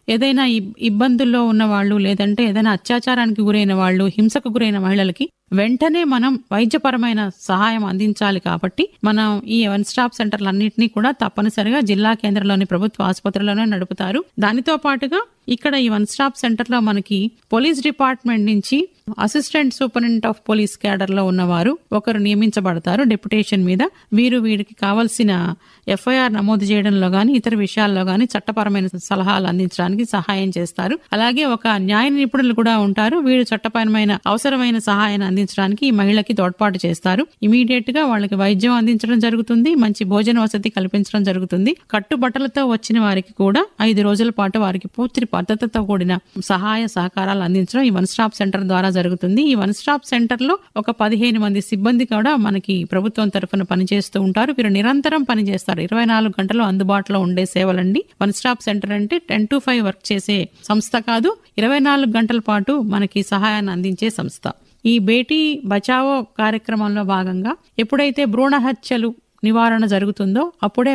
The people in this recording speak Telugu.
ఏదైనా ఇబ్- ఇబ్బందుల్లో ఉన్న వాళ్ళు లేదంటే ఏదైనా అత్యాచారానికి గురైన వాళ్ళు హింసకు గురైన మహిళలకి వెంటనే మనం వైద్యపరమైన సహాయం అందించాలి కాబట్టి మనం ఈ వన్ స్టాప్ సెంటర్లన్నింటినీ కూడా తప్పనిసరిగా జిల్లా కేంద్రంలోని ప్రభుత్వ ఆసుపత్రుల్లోనే నడుపుతారు దానితో పాటుగా ఇక్కడ ఈ వన్ స్టాప్ సెంటర్ లో మనకి పోలీస్ డిపార్ట్మెంట్ నుంచి assistant superintendent of police cadre లో ఉన్నవారు ఒకరు నియమించబడతారు డెప్యుటేషన్ మీద వీరు వీరికి కావలసిన ఎఫ్ఐఆర్ నమోదు చేయడంలో గాని ఇతర విషయాల్లో గాని చట్టపరమైన సలహాలు అందించడానికి సహాయం చేస్తారు అలాగే ఒక న్యాయ నిపుణులు కూడా ఉంటారు వీరు చట్టపరమైన అవసరమైన సహాయాన్ని అందించడానికి ఈ మహిళకి తోడ్పాటు చేస్తారు ఇమీడియట్ గా వాళ్ళకి వైద్యం అందించడం జరుగుతుంది మంచి భోజన వసతి కల్పించడం జరుగుతుంది కట్టుబట్టలతో వచ్చిన వారికి కూడా ఐదు రోజుల పాటు వారికి పూర్తి పద్ధతితో కూడిన సహాయ సహకారాలు అందించడం ఈ వన్ స్టాప్ సెంటర్ ద్వారా జరుగుతుంది ఈ వన్ స్టాప్ సెంటర్ లో ఒక పదిహేను మంది సిబ్బంది కూడా మనకి ప్రభుత్వం తరఫున పనిచేస్తూ ఉంటారు వీరు నిరంతరం పనిచేస్తారు ఇరవై నాలుగు గంటలు అందుబాటులో ఉండే సేవలండి వన్ స్టాప్ సెంటర్ అంటే టెన్ టు ఫైవ్ వర్క్ చేసే సంస్థ కాదు ఇరవై నాలుగు గంటల పాటు మనకి సహాయాన్ని అందించే సంస్థ ఈ బేటీ బచావో కార్యక్రమంలో భాగంగా ఎప్పుడైతే భ్రూణ హత్యలు నివారణ జరుగుతుందో అప్పుడే